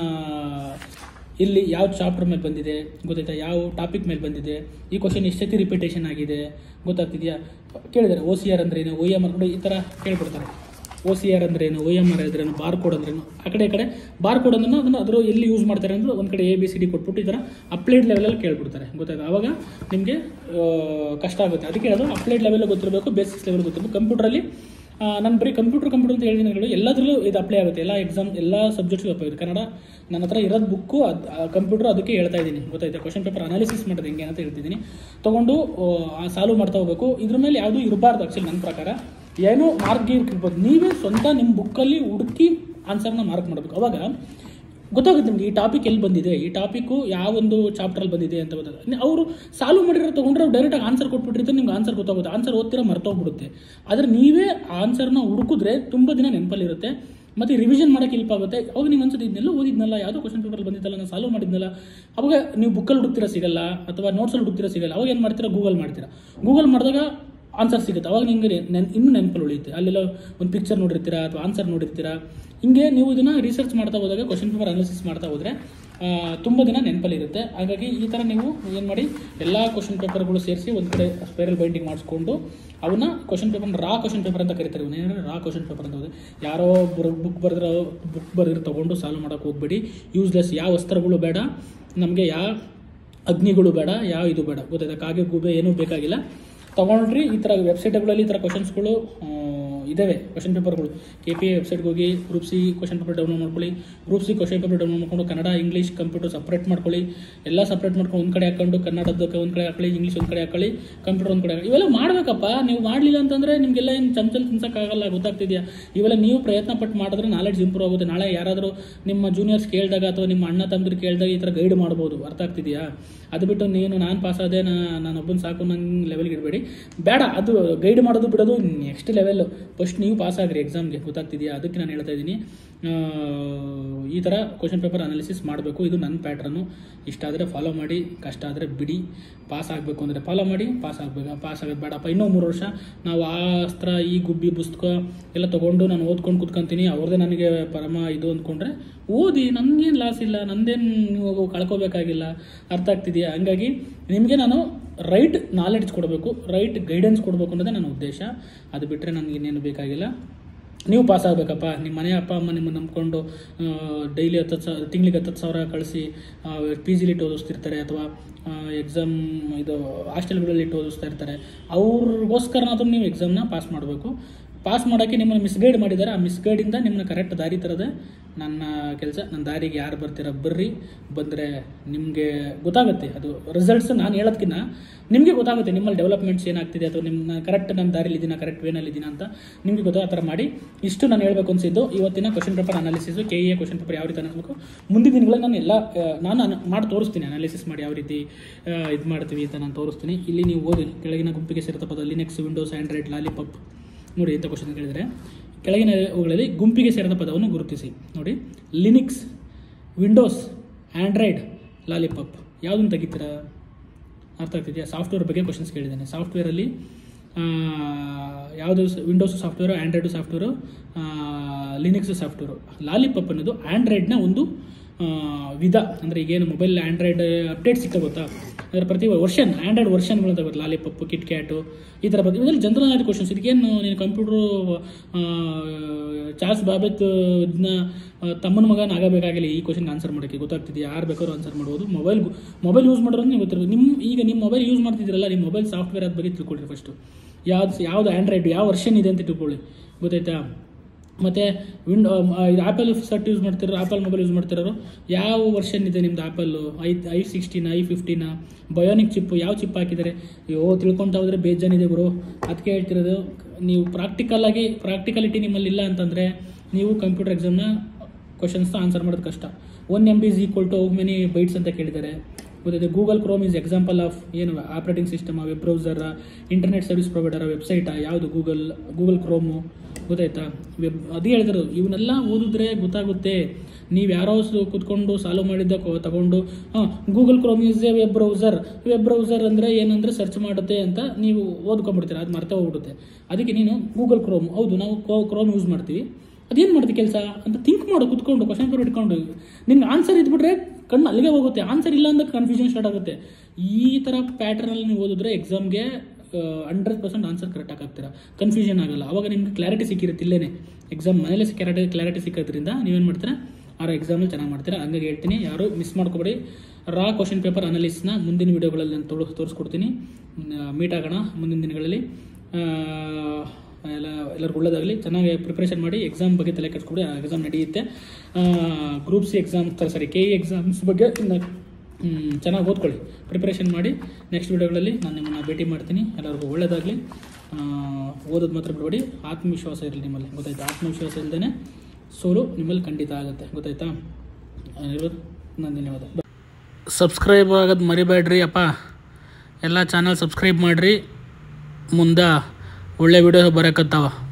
ಇಲ್ಲಿ ಯಾವ ಚಾಪ್ಟರ್ ಮೇಲೆ ಬಂದಿದೆ ಗೊತ್ತಾಯ್ತಾ ಯಾವ ಟಾಪಿಕ್ ಮೇಲೆ ಬಂದಿದೆ ಈ ಕ್ವಶನ್ ಎಷ್ಟು ಸತಿ ರಿಪಿಟೇಷನ್ ಆಗಿದೆ ಗೊತ್ತಾಗ್ತಿದೆಯಾ ಕೇಳಿದ್ದಾರೆ ಓ ಸಿ ಆರ್ ಅಂದ್ರೇನು ಒ ಎಮ್ ಆರ್ ಕೂಡ ಈ ಥರ ಕೇಳ್ಬಿಡ್ತಾರೆ ಓ ಸಿ ಆರ್ ಅಂದ್ರೇನು ಒ ಎಮ್ ಆರ್ ಅಂದ್ರೇನು ಬಾರ್ ಕೋಡ್ ಅಂದ್ರೇನು ಆ ಕಡೆ ಈ ಕಡೆ ಬಾರ್ ಕೋಡ್ ಅಂದ್ರೆ ಅದನ್ನು ಅದ್ರ ಎಲ್ಲಿ ಯೂಸ್ ಮಾಡ್ತಾರೆ ಅಂದ್ರೆ ಒಂದು ಕಡೆ ಎ ಬಿ ಸಿ ಡಿ ಕೊಟ್ಬಿಟ್ಟು ಈ ಥರ ಅಪ್ಲೈಡ್ ಲೆವೆಲಲ್ಲಿ ಕೇಳ್ಬಿಡ್ತಾರೆ ಗೊತ್ತಾಯ್ತು ಆವಾಗ ನಿಮಗೆ ಕಷ್ಟ ಆಗುತ್ತೆ ಅದಕ್ಕೆ ಅದು ಅಪ್ಲೈಡ್ ಲೆವೆಲ್ ಗೊತ್ತಿರಬೇಕು ಬೇಸಿಕ್ಸ್ ಲೆವೆಲ್ ಗೊತ್ತಿರಬೇಕು ಕಂಪ್ಯೂಟ್ರಲ್ಲಿ ನಾನು ಬರೀ ಕಂಪ್ಯೂಟರ್ ಕಂಪ್ಯೂಟರ್ ಅಂತ ಹೇಳಿದ್ದೀನಿ ಹೇಳಿ ಎಲ್ಲದರಲ್ಲೂ ಇದು ಅಪ್ಲೈ ಆಗುತ್ತೆ ಎಲ್ಲ ಎಕ್ಸಾಮ್ ಎಲ್ಲ ಸಬ್ಜೆಕ್ಟ್ಗೂ ಅಪ್ಲೈ ಆಗುತ್ತೆ ಕನ್ನಡ ನನ್ನ ಹತ್ರ ಇರೋದು ಬುಕ್ಕು ಅದು ಕಂಪ್ಯೂಟರ್ ಅದಕ್ಕೆ ಹೇಳ್ತಾ ಇದ್ದೀನಿ ಗೊತ್ತಾಯ್ತಾ ಕ್ವಶನ್ ಪೇಪರ್ ಅನಾಲಿಸಿಸ್ ಮಾಡೋದು ಹೆಂಗೆ ಅಂತ ಹೇಳ್ತಿದ್ದೀನಿ ತೊಗೊಂಡು ಸಾಲ್ವ್ ಮಾಡ್ತಾ ಹೋಗಬೇಕು ಇದ್ರ ಮೇಲೆ ಯಾವುದೂ ಇರಬಾರ್ದು ಆ್ಯಕ್ಚುಲಿ ನನ್ನ ಪ್ರಕಾರ ಏನೋ ಮಾರ್ಕ್ ಇರ್ಬೋದು ನೀವೇ ಸ್ವಂತ ನಿಮ್ಮ ಬುಕ್ಕಲ್ಲಿ ಹುಡುಕಿ ಆನ್ಸರ್ನ ಮಾರ್ಕ್ ಮಾಡಬೇಕು ಅವಾಗ ಗೊತ್ತಾಗುತ್ತೆ ನಿಮಗೆ ಈ ಟಾಪಿಕ್ ಎಲ್ಲಿ ಬಂದಿದೆ ಈ ಟಾಪಿಕ್ಕು ಯಾವ ಒಂದು ಚಾಪ್ಟ್ರಲ್ಲಿ ಬಂದಿದೆ ಅಂತ ಗೊತ್ತಾಗುತ್ತೆ ಅವರು ಸಾಲ್ವ್ ಮಾಡಿರೋ ತೊಗೊಂಡ್ರೆ ಡೈರೆಕ್ಟಾಗಿ ಆನ್ಸರ್ ಕೊಟ್ಬಿಟ್ಟಿರ್ತಾರೆ ನಿಮ್ಗೆ ಆನ್ಸರ್ ಗೊತ್ತಾಗುತ್ತೆ ಆನ್ಸರ್ ಓದ್ತಿರೋ ಮರ್ತೋಗ್ಬಿಡುತ್ತೆ ಆದರೆ ನೀವೇ ಆನ್ಸರ್ನ ಹುಡುಕಿದ್ರೆ ತುಂಬ ದಿನ ನೆನಪಲ್ಲಿರುತ್ತೆ ಮತ್ತು ರಿವಿಷನ್ ಮಾಡೋಕ್ಕೆ ಹೆಲ್ಪ್ ಆಗುತ್ತೆ ಅವಾಗ ನೀವು ಅನ್ಸುತ್ತೆ ಇದನ್ನೆಲ್ಲ ಓದಿದ್ನಲ್ಲ ಯಾವುದೋ ಕ್ವಶನ್ ಪೇಪರ್ ಬಂದಿದ್ದಲ್ಲ ನಾನು ಸಾಲ್ವ್ ಮಾಡಿದ್ನಲ್ಲ ಅವಾಗ ನೀವು ಬುಕ್ಕಲ್ಲಿ ಹುಡುಕ್ತಿರೋ ಸಿಗಲ್ಲ ಅಥವಾ ನೋಟ್ಸಲ್ಲಿ ಹುಡುಕ್ತಿರೋ ಸಿಗಲ್ಲ ಅವಾಗ ಏನು ಮಾಡ್ತೀರಾ ಗೂಗಲ್ ಮಾಡ್ತೀರಾ ಗೂಗಲ್ ಮಾಡಿದಾಗ ಆನ್ಸರ್ ಸಿಗುತ್ತೆ ಅವಾಗ ನಿಮಗೆ ನೆನ್ ಇನ್ನೂ ನೆನಪಲ್ಲಿ ಉಳಿಯುತ್ತೆ ಅಲ್ಲೆಲ್ಲ ಒಂದು ಪಿಕ್ಚರ್ ನೋಡಿರ್ತೀರಾ ಅಥವಾ ಆನ್ಸರ್ ನೋಡಿರ್ತೀರಾ ಹಿಂಗೆ ನೀವು ಇದನ್ನು ರಿಸರ್ಚ್ ಮಾಡ್ತಾ ಹೋದಾಗ ಕ್ವಶನ್ ಪೇಪರ್ ಅನಾಲಿಸಿಸ್ ಮಾಡ್ತಾ ಹೋದರೆ ತುಂಬ ದಿನ ನೆನಪಲ್ಲಿ ಇರುತ್ತೆ ಹಾಗಾಗಿ ಈ ಥರ ನೀವು ಏನು ಮಾಡಿ ಎಲ್ಲ ಕ್ವಶನ್ ಪೇಪರ್ಗಳು ಸೇರಿಸಿ ಒಂದು ಕಡೆ ಸ್ಪೈರಲ್ ಬೈಂಡಿಂಗ್ ಮಾಡಿಸ್ಕೊಂಡು ಅವನ್ನ question paper raw question paper ಅಂತ ಕರೀತಾರೆ ಇವನ್ನ ಏನಂದ್ರೆ ರಾ ಕ್ವಶನ್ ಪೇಪರ್ ಅಂತ ಹೋದ್ರೆ ಯಾರೋ ಬುಕ್ ಬರೆದಿರೋ ಬುಕ್ ಬರೆದಿರೋ ತೊಗೊಂಡು ಸಾಲ್ವ್ ಮಾಡೋಕೆ ಹೋಗ್ಬೇಡಿ ಯೂಸ್ಲೆಸ್ ಯಾವ ವಸ್ತ್ರಗಳು ಬೇಡ ನಮಗೆ ಯಾವ ಅಗ್ನಿಗಳು ಬೇಡ ಯಾವ ಇದು ಬೇಡ ಗೊತ್ತಾಯ್ತಾ ಕಾಗೆ ಗೂಬೆ ಏನೂ ಬೇಕಾಗಿಲ್ಲ ತೊಗೊಂಡ್ರಿ ಈ ಥರ ವೆಬ್ಸೈಟ್ಗಳಲ್ಲಿ ಈ ಥರ ಕ್ವಶನ್ಸ್ಗಳು ಇದ್ದಾವೆ ಕ್ವಶನ್ ಪೇಪರ್ಗಳು ಕೆ ಪಿ ಎ ವೆಬ್ಸೈಟ್ಗೆ ಹೋಗಿ group C question paper download ಮಾಡ್ಕೊಳ್ಳಿ group C question paper download ಮಾಡ್ಕೊಂಡು ಕನ್ನಡ ಇಂಗ್ಲೀಷ್ ಕಂಪ್ಯೂಟರ್ ಸಪ್ರೇಟ್ ಮಾಡ್ಕೊಳ್ಳಿ ಎಲ್ಲ ಸಪ್ರೇಟ್ ಮಾಡ್ಕೊಂಡು ಒಂದು ಕಡೆ ಹಾಕೊಂಡು ಕನ್ನಡದಕ್ಕೆ ಒಂದು ಕಡೆ ಹಾಕೊಳ್ಳಿ ಇಂಗ್ಲೀಷ್ ಒಂದು ಕಡೆ ಹಾಕೊಳ್ಳಿ ಕಂಪ್ಯೂಟರ್ ಒಂದು ಕಡೆ ಹಾಕೊಳ್ಳಿ ಇವೆಲ್ಲ ಮಾಡಬೇಕಪ್ಪ ನೀವು ಮಾಡಲಿಲ್ಲ ಅಂತಂದರೆ ನಿಮಗೆಲ್ಲ ಏನು ಚಂಚಲ್ ತಿನ್ಸೋಕ್ಕಾಗಲ್ಲ ಗೊತ್ತಾಗ್ತಿದೆಯಾ ಇವೆಲ್ಲ ನೀವು ಪ್ರಯತ್ನ ಪಟ್ಟು ಮಾಡಿದ್ರೆ ನಾಲೆಡ್ಜ್ ಇಂಪ್ರೂವ್ ಆಗುತ್ತೆ ನಾಳೆ ಯಾರಾದರೂ ನಿಮ್ಮ ಜೂನಿಯರ್ಸ್ ಕೇಳಿದಾಗ ಅಥವಾ ನಿಮ್ಮ ಅಣ್ಣ ತಮ್ಮದ್ರು ಕೇಳಿದಾಗ ಈ ಥರ ಗೈಡ್ ಮಾಡ್ಬೋದು ಅರ್ಥ ಆಗ್ತಿದೆಯಾ ಅದು ಬಿಟ್ಟು ನೀನು ನಾನು ಪಾಸ್ ಆದೆ ನಾನು ಒಬ್ಬನ ಸಾಕು ನಂಗೆ ಲೆವೆಲ್ಗೆ ಇಡಬೇಡಿ ಬೇಡ ಅದು ಗೈಡ್ ಮಾಡೋದು ಬಿಡೋದು ನೆಕ್ಸ್ಟ್ ಲೆವೆಲ್ಲು ಫಸ್ಟ್ ನೀವು ಪಾಸ್ ಆಗ್ರಿ ಎಕ್ಸಾಮ್ಗೆ ಗೊತ್ತಾಗ್ತಿದೆಯಾ ಅದಕ್ಕೆ ನಾನು ಹೇಳ್ತಾ ಇದ್ದೀನಿ ಈ ಥರ ಕ್ವಶನ್ ಪೇಪರ್ ಅನಾಲಿಸಿಸ್ ಮಾಡಬೇಕು ಇದು ನನ್ನ ಪ್ಯಾಟ್ರನ್ನು ಇಷ್ಟ ಆದರೆ ಫಾಲೋ ಮಾಡಿ ಕಷ್ಟ ಆದರೆ ಬಿಡಿ ಪಾಸ್ ಆಗಬೇಕು ಅಂದರೆ ಫಾಲೋ ಮಾಡಿ ಪಾಸ್ ಆಗಬೇಕು ಪಾಸ್ ಆಗೋದು ಬೇಡಪ್ಪ ಇನ್ನೂ ಮೂರು ವರ್ಷ ನಾವು ಆ ಅಸ್ತ್ರ ಈ ಗುಬ್ಬಿ ಪುಸ್ತಕ ಎಲ್ಲ ತೊಗೊಂಡು ನಾನು ಓದ್ಕೊಂಡು ಕೂತ್ಕೊಂತೀನಿ ಅವ್ರದ್ದೇ ನನಗೆ ಪರಮ ಇದು ಅಂದ್ಕೊಂಡ್ರೆ ಓದಿ ನನಗೇನು ಲಾಸ್ ಇಲ್ಲ ನಂದೇನು ನೀವು ಕಳ್ಕೊಬೇಕಾಗಿಲ್ಲ ಅರ್ಥ ಆಗ್ತಿದೆಯಾ ಹಂಗಾಗಿ ನಿಮಗೆ ನಾನು ರೈಟ್ ನಾಲೆಡ್ಜ್ ಕೊಡಬೇಕು ರೈಟ್ ಗೈಡೆನ್ಸ್ ಕೊಡಬೇಕು ಅನ್ನೋದೇ ನನ್ನ ಉದ್ದೇಶ ಅದು ಬಿಟ್ಟರೆ ನನಗೆ ಇನ್ನೇನು ಬೇಕಾಗಿಲ್ಲ ನೀವು ಪಾಸ್ ಆಗಬೇಕಪ್ಪ ನಿಮ್ಮ ಮನೆ ಅಪ್ಪ ಅಮ್ಮ ನಿಮ್ಮನ್ನು ನಂಬ್ಕೊಂಡು ಡೈಲಿ ಹತ್ತು ಸಾವಿರ ತಿಂಗಳಿಗೆ ಹತ್ತು ಸಾವಿರ ಕಳಿಸಿ ಪಿ ಜಿಲಿ ಇಟ್ಟು ಓದಿಸ್ತಿರ್ತಾರೆ ಅಥವಾ ಎಕ್ಸಾಮ್ ಇದು ಹಾಸ್ಟೆಲ್ಗಳಲ್ಲಿ ಇಟ್ಟು ಓದಿಸ್ತಾ ಇರ್ತಾರೆ ಅವ್ರಿಗೋಸ್ಕರನಾದ್ರೂ ನೀವು ಎಕ್ಸಾಮ್ನ ಪಾಸ್ ಮಾಡಬೇಕು ಪಾಸ್ ಮಾಡೋಕ್ಕೆ ನಿಮ್ಮನ್ನು ಮಿಸ್ಗೈಡ್ ಮಾಡಿದ್ದಾರೆ ಆ ಮಿಸ್ಗೈಡಿಂದ ನಿಮ್ಮನ್ನ ಕರೆಕ್ಟ್ ದಾರಿ ತರದೆ ನನ್ನ ಕೆಲಸ ನನ್ನ ದಾರಿಗೆ ಯಾರು ಬರ್ತೀರ ಬರ್ರಿ ಬಂದರೆ ನಿಮಗೆ ಗೊತ್ತಾಗುತ್ತೆ ಅದು ರಿಸಲ್ಟ್ಸ್ ನಾನು ಹೇಳೋದಕ್ಕಿಂತ ನಿಮಗೆ ಗೊತ್ತಾಗುತ್ತೆ ನಿಮ್ಮಲ್ಲಿ ಡೆವಲಪ್ಮೆಂಟ್ಸ್ ಏನಾಗ್ತಿದೆ ಅಥವಾ ನಿಮ್ಮ ಕರೆಕ್ಟ್ ನನ್ನ ದಾರಿಲಿ ಇದ್ದೀನ ಕರೆಕ್ಟ್ ವೇನಲ್ಲಿ ಇದ್ದೀನ ಅಂತ ನಿಮಗೆ ಗೊತ್ತಾಗ ಆ ಥರ ಮಾಡಿ ಇಷ್ಟು ನಾನು ಹೇಳಬೇಕು ಅನಿಸಿದ್ದು ಇವತ್ತಿನ question paper analysis K A question paper ಯಾವ ರೀತಿ ಅನಿಸ್ಬೇಕು ಮುಂದಿನ ದಿನಗಳಲ್ಲಿ ನಾನು ಎಲ್ಲ ಆ, ನಾನು ಅನ- ಮಾಡಿ ತೋರಿಸ್ತೀನಿ ಅನಾಲಿಸಿಸ್ ಮಾಡಿ ಯಾವ ರೀತಿ ಇದು ಮಾಡ್ತೀವಿ ಅಂತ ನಾನು ತೋರಿಸ್ತೀನಿ ಇಲ್ಲಿ ನೀವು ಓದಿ ಕೆಳಗಿನ ಗುಂಪಿಗೆ ಸೇರಿದ ಪದ ಲಿನೆಕ್ಸ್ ವಿಂಡೋಸ್ ಆ್ಯಂಡ್ರಾಯ್ಡ್ ಲಾಲಿಪಾಪ್ ನೋಡಿ ಎಂಥ ಕ್ವಶನ್ ಕೇಳಿದರೆ ಕೆಳಗಿನ ಅವುಗಳಲ್ಲಿ ಗುಂಪಿಗೆ ಸೇರಿದ ಪದವನ್ನು ಗುರುತಿಸಿ ನೋಡಿ ಲಿನಿಕ್ಸ್ ವಿಂಡೋಸ್ ಆ್ಯಂಡ್ರಾಯ್ಡ್ ಲಾಲಿಪಾಪ್ ಯಾವುದನ್ನು ತೆಗಿತೀರಾ ಅರ್ಥ ಆಗ್ತಿದೆಯಾ ಸಾಫ್ಟ್ವೇರ್ ಬಗ್ಗೆ ಕ್ವಶನ್ಸ್ ಕೇಳಿದ್ದೇನೆ ಸಾಫ್ಟ್ವೇರಲ್ಲಿ ಯಾವುದು Windows software Android software Linux software lollipop ಅನ್ನೋದು ಆ್ಯಂಡ್ರಾಯ್ಡ್ನ ಒಂದು ಆ, ವಿಧ ಅಂದರೆ ಈಗೇನು ಮೊಬೈಲ್ ಆ್ಯಂಡ್ರಾಯ್ಡ್ ಅಪ್ಡೇಟ್ ಸಿಕ್ಕ ಗೊತ್ತಾ ಅದರ ಪ್ರತಿ ವರ್ಷನ್ ಆ್ಯಂಡ್ರಾಯ್ಡ್ ವರ್ಷನ್ಗಳು ಅಂತ ಬರುತ್ತೆ ಲಾಲಿಪಾಪ್ ಕಿಟ್ ಕ್ಯಾಟು ಈ ಥರ ಬಗ್ಗೆ ಇದರಲ್ಲಿ ಜನರಲ್ ನಾಲೆಜ್ ಕ್ವಶನ್ಸ್ ಇದಕ್ಕೇನು ನೀನು ಕಂಪ್ಯೂಟ್ರು ಚಾರ್ಲ್ಸ್ ಬಾಬೆತ್ ಇದನ್ನ ತಮ್ಮನ ಮಗನ ಆಗಬೇಕಾಗಿಲ್ಲ ಈ ಕ್ವಶನ್ಗೆ ಆನ್ಸರ್ ಮಾಡೋಕ್ಕೆ ಗೊತ್ತಾಗ್ತಿದೆ ಯಾರು ಬೇಕಾದ್ರೂ ಆನ್ಸರ್ ಮಾಡ್ಬೋದು ಮೊಬೈಲ್ ಮೊಬೈಲ್ ಯೂಸ್ ಮಾಡೋದು ನೀವು ಗೊತ್ತಿರ್ಬೋದು ನಿಮ್ಮ ಈಗ ನಿಮ್ಮ ಮೊಬೈಲ್ ಯೂಸ್ ಮಾಡ್ತಿದ್ದೀರಲ್ಲ ನಿಮ್ಮ ಮೊಬೈಲ್ ಸಾಫ್ಟ್ವೇರ್ ಅದ್ರ ಬಗ್ಗೆ ತಿಳ್ಕೊಳ್ರಿ ಫಸ್ಟು ಯಾವ್ದು ಯಾವ್ದು ಆ್ಯಂಡ್ರಾಯ್ಡ್ ಯಾವ ವರ್ಷನ್ ಇದೆ ಅಂತ ತಿಳ್ಕೊಳ್ಳಿ ಗೊತ್ತಾಯ್ತಾ ಮತ್ತು ವಿಂಡೋ ಇದು ಆ್ಯಪಲ್ ಸೆಟ್ ಯೂಸ್ ಮಾಡ್ತಿರೋ ಆ್ಯಪಲ್ ಮೊಬೈಲ್ ಯೂಸ್ ಮಾಡ್ತಿರೋರು ಯಾವ ವರ್ಷನ್ ಇದೆ ನಿಮ್ದು Apple I I sixteen I fifteen bionic chip ಯಾವ ಚಿಪ್ ಹಾಕಿದ್ದಾರೆ ಅಯ್ಯೋ ತಿಳ್ಕೊತಾ ಹೋದರೆ ಬೇಜಾನಿದೆ ಗುರು ಅದಕ್ಕೆ ಹೇಳ್ತಿರೋದು ನೀವು ಪ್ರಾಕ್ಟಿಕಲಾಗಿ ಪ್ರಾಕ್ಟಿಕಲಿಟಿ ನಿಮ್ಮಲ್ಲಿ ಇಲ್ಲ ಅಂತಂದರೆ ನೀವು ಕಂಪ್ಯೂಟರ್ ಎಕ್ಸಾಮ್ನ ಕ್ವಶನ್ಸ್ನ ಆನ್ಸರ್ ಮಾಡೋದು ಕಷ್ಟ one M B is equal to many bytes ಅಂತ ಕೇಳಿದ್ದಾರೆ ಗೊತ್ತಿದೆ Google Chrome is example of ಏನು operating system web browser internet service provider ವೆಬ್ಸೈಟಾ ಯಾವುದು ಗೂಗಲ್ ಗೂಗಲ್ ಕ್ರೋಮು ಗೊತ್ತಾಯ್ತಾ ವೆಬ್ ಅದೇ ಹೇಳಿದ್ರು ಇವನ್ನೆಲ್ಲ ಓದಿದ್ರೆ ಗೊತ್ತಾಗುತ್ತೆ ನೀವು ಯಾರೋ ಸ- ಕೂತ್ಕೊಂಡು ಸಾಲ್ವ್ ಮಾಡಿದ್ದ ಕೊ- ತಗೊಂಡು ಹಾಂ Google Chrome is a web browser web browser ಅಂದರೆ ಏನಂದರೆ ಸರ್ಚ್ ಮಾಡುತ್ತೆ ಅಂತ ನೀವು ಓದ್ಕೊಂಡ್ಬಿಡ್ತೀರ ಅದು ಮರ್ತ ಹೋಗ್ಬಿಡುತ್ತೆ ಅದಕ್ಕೆ ನೀನು ಗೂಗಲ್ ಕ್ರೋಮ್ ಹೌದು ನಾವು ಕ್ರೋಮ್ ಯೂಸ್ ಮಾಡ್ತೀವಿ ಅದೇನು ಮಾಡ್ತೀವಿ ಕೆಲಸ ಅಂತ ಥಿಂಕ್ ಮಾಡು ಕುತ್ಕೊಂಡು ಕ್ವಶನ್ ಪೇಪರ್ ಇಟ್ಕೊಂಡು ನಿನ್ಗೆ ಆನ್ಸರ್ ಇದ್ಬಿಟ್ರೆ ಕಣ್ಣು ಅಲ್ಲಿಗೆ ಹೋಗುತ್ತೆ ಆನ್ಸರ್ ಇಲ್ಲ ಅಂದ್ರೆ ಕನ್ಫ್ಯೂಷನ್ ಸ್ಟಾರ್ಟ್ ಆಗುತ್ತೆ ಈ ಥರ ಪ್ಯಾಟರ್ನಲ್ಲಿ ನೀವು ಓದಿದ್ರೆ ಎಕ್ಸಾಮ್ಗೆ ಹಂಡ್ರೆಡ್ ಪರ್ಸೆಂಟ್ ಆನ್ಸರ್ ಕರೆಕ್ಟಾಗಿ ಆಗ್ತೀರಾ ಕನ್ಫ್ಯೂಷನ್ ಆಗಲ್ಲ ಅವಾಗ ನಿಮ್ಗೆ ಕ್ಲಾರಿಟಿ ಸಿಕ್ಕಿರುತ್ತೆ ಇಲ್ಲೇನೆ ಎಕ್ಸಾಮ್ ಮನೇಲೆ ಕ್ಲಾರಿಟಿ ಕ್ಲಾರಿಟಿ ಸಿಕ್ಕೋದ್ರಿಂದ ನೀವೇನು ಮಾಡ್ತೀರಾ ಆ ಎಕ್ಸಾಮಲ್ಲಿ ಚೆನ್ನಾಗಿ ಮಾಡ್ತೀರಾ ಹಂಗಾಗಿ ಹೇಳ್ತೀನಿ ಯಾರು ಮಿಸ್ ಮಾಡ್ಕೊಬೇಡಿ ರಾ ಕ್ವಶನ್ ಪೇಪರ್ ಅನಾಲಿಸ್ನ ಮುಂದಿನ ವೀಡಿಯೋಗಳಲ್ಲಿ ನಾನು ತೋರಿಸ್ ತೋರಿಸ್ಕೊಡ್ತೀನಿ ಮೀಟ್ ಆಗೋಣ ಮುಂದಿನ ದಿನಗಳಲ್ಲಿ ಆ, ಎಲ್ಲ ಎಲ್ಲರಿಗೂ ಒಳ್ಳೇದಾಗಲಿ ಚೆನ್ನಾಗಿ ಪ್ರಿಪ್ರೇಷನ್ ಮಾಡಿ ಎಕ್ಸಾಮ್ ಬಗ್ಗೆ ತಲೆ ಕೆಡಿಸ್ಕೊಡಿ ಆ ಎಕ್ಸಾಮ್ ನಡೆಯುತ್ತೆ group C exam sorry K E exams ಬಗ್ಗೆ ಇನ್ನು ಹ್ಮ್, ಚೆನ್ನಾಗಿ ಓದ್ಕೊಳ್ಳಿ ಪ್ರಿಪ್ರೇಷನ್ ಮಾಡಿ ನೆಕ್ಸ್ಟ್ ವೀಡಿಯೋಗಳಲ್ಲಿ ನಾನು ನಿಮ್ಮನ್ನು ಭೇಟಿ ಮಾಡ್ತೀನಿ ಎಲ್ಲರಿಗೂ ಒಳ್ಳೇದಾಗಲಿ ಓದೋದು ಮಾತ್ರ ಬಿಡಬೇಡಿ ಆತ್ಮವಿಶ್ವಾಸ ಇರಲಿ ನಿಮ್ಮಲ್ಲಿ ಗೊತ್ತಾಯ್ತಾ ಆತ್ಮವಿಶ್ವಾಸ ಇಲ್ಲದೇ ಸೋಲು ನಿಮ್ಮಲ್ಲಿ ಖಂಡಿತ ಆಗುತ್ತೆ ಗೊತ್ತಾಯ್ತಾ ಇರೋದು ನನ್ನ ಧನ್ಯವಾದ ಸಬ್ಸ್ಕ್ರೈಬ್ ಆಗೋದು ಮರಿಬೇಡ್ರಿ ಅಪ್ಪ ಎಲ್ಲ ಚಾನಲ್ ಸಬ್ಸ್ಕ್ರೈಬ್ ಮಾಡಿರಿ ಮುಂದೆ ಒಳ್ಳೆ ವಿಡಿಯೋ ಬರೋಕತ್ತಾವ